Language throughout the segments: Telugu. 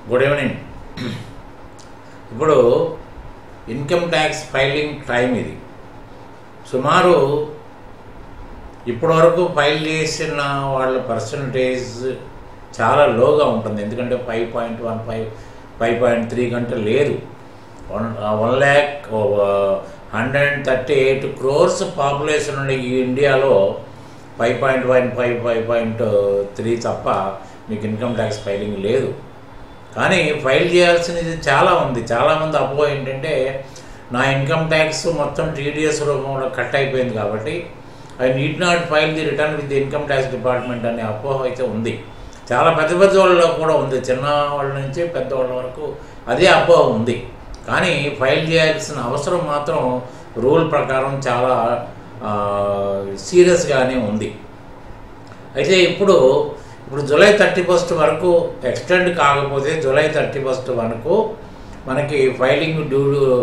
గుడ్ ఈవినింగ్ ఇప్పుడు ఇన్కమ్ ట్యాక్స్ ఫైలింగ్ టైం ఇది సుమారు ఇప్పటివరకు ఫైల్ చేసిన వాళ్ళ పర్సంటేజ్ చాలా లోగా ఉంటుంది ఎందుకంటే five point one five five point three కంటే లేదు one one lakh hundred and thirty eight crores population ఉన్న ఈ ఇండియాలో five point one five five point three తప్ప మీకు ఇన్కమ్ ట్యాక్స్ ఫైలింగ్ లేదు కానీ ఫైల్ చేయాల్సినది చాలా ఉంది చాలామంది అపోహ ఏంటంటే నా ఇన్కమ్ ట్యాక్స్ మొత్తం టీడీఎస్ రూపంలో కట్ అయిపోయింది కాబట్టి I need not file the return with the income tax department అనే అపోహ అయితే ఉంది చాలా పెద్ద పెద్ద వాళ్ళలో కూడా ఉంది చిన్న వాళ్ళ నుంచి పెద్దవాళ్ళ వరకు అదే అపోహ ఉంది కానీ ఫైల్ చేయాల్సిన అవసరం మాత్రం రూల్ ప్రకారం చాలా సీరియస్గానే ఉంది అయితే ఇప్పుడు ఇప్పుడు జూలై థర్టీ ఫస్ట్ వరకు ఎక్స్టెండ్ కాకపోతే జూలై థర్టీ ఫస్ట్ వరకు మనకి filing due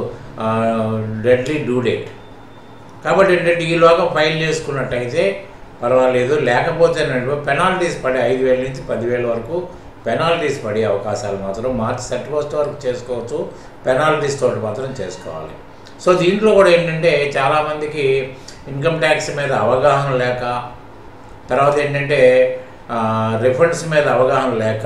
deadly due date కాబట్టి ఏంటంటే ఈలోగా ఫైల్ చేసుకున్నట్టయితే పర్వాలేదు లేకపోతే పెనాల్టీస్ పడే ఐదు వేల నుంచి పదివేల వరకు పెనాల్టీస్ పడే అవకాశాలు మాత్రం మార్చి థర్టీ ఫస్ట్ వరకు చేసుకోవచ్చు పెనాల్టీస్ తోటి మాత్రం చేసుకోవాలి సో దీంట్లో కూడా ఏంటంటే చాలామందికి ఇన్కమ్ ట్యాక్స్ మీద అవగాహన లేక తర్వాత ఏంటంటే రిఫండ్స్ మీద అవగాహన లేక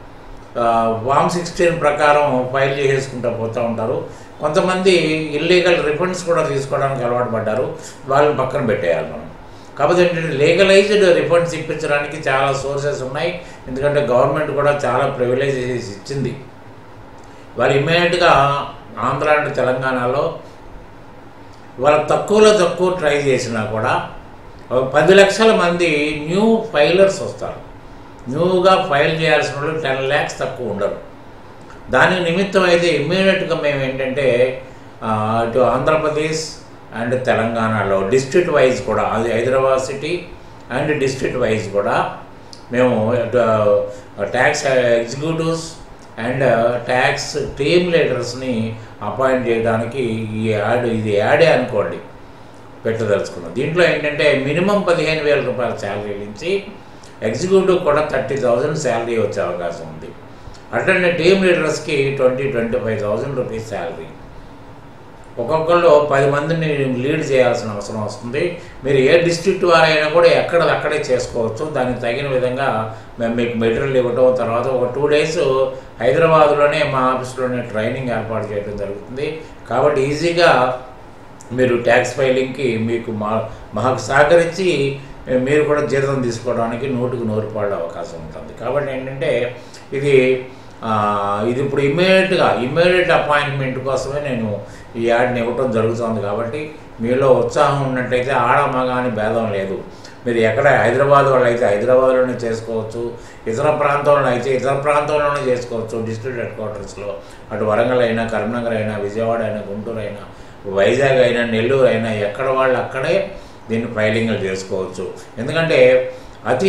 వామ్ సిక్స్టీన్ ప్రకారం ఫైల్ చేసేసుకుంటూ పోతూ ఉంటారు కొంతమంది ఇల్లీగల్ రిఫండ్స్ కూడా తీసుకోవడానికి అలవాటు పడ్డారు వాళ్ళని పక్కన పెట్టేయాలి మనం కాకపోతే ఏంటంటే లీగలైజ్డ్ రిఫండ్స్ ఇప్పించడానికి చాలా సోర్సెస్ ఉన్నాయి ఎందుకంటే గవర్నమెంట్ కూడా చాలా ప్రివిలేజెస్ ఇచ్చింది వాళ్ళు ఇమ్మీడియట్గా ఆంధ్ర అండ్ తెలంగాణలో వాళ్ళ తక్కువలో తక్కువ ట్రై చేసినా కూడా పది లక్షల మంది న్యూ ఫైలర్స్ వస్తారు న్యూగా ఫైల్ చేయాల్సిన వాళ్ళు టెన్ ల్యాక్స్ తక్కువ ఉండరు దానికి నిమిత్తం అయితే ఇమ్మీడియట్గా మేము ఏంటంటే ఇటు ఆంధ్రప్రదేశ్ అండ్ తెలంగాణలో డిస్ట్రిక్ట్ వైజ్ కూడా అది Hyderabad city and district wise కూడా మేము tax executives and tax team లీడర్స్ని అపాయింట్ చేయడానికి ఈ యాడ్ ఇది యాడే అనుకోండి పెట్టదలుచుకున్నాం దీంట్లో ఏంటంటే మినిమం పదిహేను వేల రూపాయల శాలరీ నుంచి ఎగ్జిక్యూటివ్ కూడా థర్టీ థౌజండ్ శాలరీ వచ్చే అవకాశం ఉంది అట్లనే టీమ్ లీడర్స్కి twenty twenty five thousand rupees salary ఒక్కొక్కళ్ళు పది మందిని లీడ్ చేయాల్సిన అవసరం వస్తుంది మీరు ఏ డిస్ట్రిక్ట్ వారైనా కూడా ఎక్కడ అక్కడే చేసుకోవచ్చు దానికి తగిన విధంగా మేము మీకు మెటీరియల్ ఇవ్వటం తర్వాత ఒక టూ డేస్ హైదరాబాద్లోనే మా ఆఫీస్లోనే ట్రైనింగ్ ఏర్పాటు చేయడం జరుగుతుంది కాబట్టి ఈజీగా మీరు ట్యాక్స్ ఫైలింగ్కి మీకు మా మాకు సహకరించి మీరు కూడా జీతం తీసుకోవడానికి నూటికి నూరు పడే అవకాశం ఉంటుంది కాబట్టి ఏంటంటే ఇది ఇది ఇప్పుడు ఇమ్మీడియట్గా ఇమ్మీడియట్ అపాయింట్మెంట్ కోసమే నేను ఈ యాడ్ని ఇవ్వటం జరుగుతుంది కాబట్టి మీలో ఉత్సాహం ఉన్నట్టయితే ఆడ మగ అని భేదం లేదు మీరు ఎక్కడ హైదరాబాద్ వాళ్ళు అయితే హైదరాబాద్లోనే చేసుకోవచ్చు ఇతర ప్రాంతంలో అయితే ఇతర ప్రాంతంలోనే చేసుకోవచ్చు డిస్ట్రిక్ట్ హెడ్ క్వార్టర్స్లో అటు వరంగల్ అయినా కరీంనగర్ అయినా విజయవాడ అయినా గుంటూరు అయినా వైజాగ్ అయినా నెల్లూరు అయినా ఎక్కడ వాళ్ళు అక్కడే దీన్ని ఫైలింగ్లు చేసుకోవచ్చు ఎందుకంటే అతి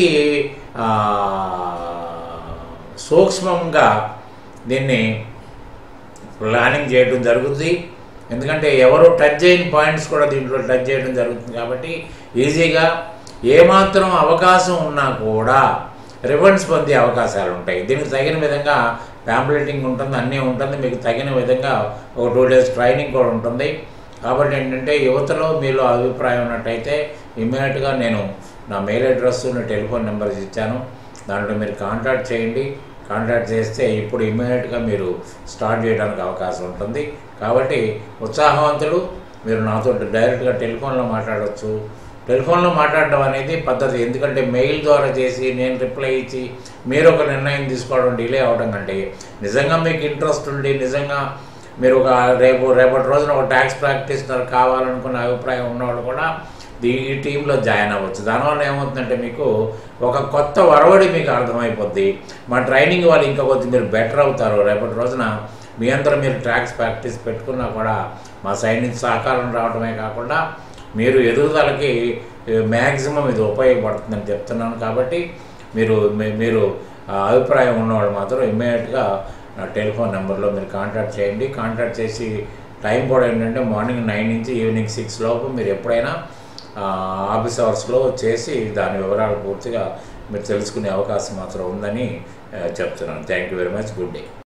సూక్ష్మంగా దీన్ని ప్లానింగ్ చేయడం జరుగుతుంది ఎందుకంటే ఎవరు టచ్ చేయని పాయింట్స్ కూడా దీంట్లో టచ్ చేయడం జరుగుతుంది కాబట్టి ఈజీగా ఏమాత్రం అవకాశం ఉన్నా కూడా రిఫండ్స్ పొందే అవకాశాలు ఉంటాయి దీనికి తగిన విధంగా ప్యాంప్లెటింగ్ ఉంటుంది అన్నీ ఉంటుంది మీకు తగిన విధంగా ఒక టూ డేస్ ట్రైనింగ్ కూడా ఉంటుంది కాబట్టి ఏంటంటే యువతలో మీలో అభిప్రాయం ఉన్నట్టయితే ఇమ్మీడియట్గా నేను నా మెయిల్ అడ్రస్ నా టెలిఫోన్ నెంబర్ ఇచ్చాను దాంట్లో మీరు కాంటాక్ట్ చేయండి కాంటాక్ట్ చేస్తే ఇప్పుడు ఇమ్మీడియట్గా మీరు స్టార్ట్ చేయడానికి అవకాశం ఉంటుంది కాబట్టి ఉత్సాహవంతులు మీరు నాతో డైరెక్ట్గా టెలిఫోన్లో మాట్లాడవచ్చు టెలిఫోన్లో మాట్లాడడం అనేది పద్ధతి ఎందుకంటే మెయిల్ ద్వారా చేసి నేను రిప్లై ఇచ్చి మీరు ఒక నిర్ణయం తీసుకోవడం డిలే అవడం కంటే నిజంగా మీకు ఇంట్రెస్ట్ ఉండి నిజంగా మీరు ఒక రేపు రేపటి రోజున ఒక ట్యాక్స్ ప్రాక్టీషనర్ కావాలనుకున్న అభిప్రాయం ఉన్నవాళ్ళు కూడా ఈ టీంలో జాయిన్ అవ్వచ్చు దానివల్ల ఏమవుతుందంటే మీకు ఒక కొత్త వరవడి మీకు అర్థమైపోద్ది మా ట్రైనింగ్ వాళ్ళు ఇంకా కొద్ది మీరు బెటర్ అవుతారు రేపటి రోజున మీ అందరూ మీరు ట్యాక్స్ ప్రాక్టీస్ పెట్టుకున్నా కూడా మా సైడ్ నుంచి సహకారం రావడమే కాకుండా మీరు ఎదుగుదలకి మ్యాక్సిమం ఇది ఉపయోగపడుతుందని చెప్తున్నాను కాబట్టి మీరు మీరు అభిప్రాయం ఉన్నవాళ్ళు మాత్రం ఇమ్మీడియట్గా నా టెలిఫోన్ నెంబర్లో మీరు కాంటాక్ట్ చేయండి కాంటాక్ట్ చేసి టైం కూడా ఏంటంటే మార్నింగ్ నైన్ నుంచి ఈవినింగ్ సిక్స్ లోపు మీరు ఎప్పుడైనా ఆఫీస్ అవర్స్లో చేసి దాని వివరాలు పూర్తిగా మీరు తెలుసుకునే అవకాశం మాత్రం ఉందని ఆ, చెప్తున్నాను thank you very much good day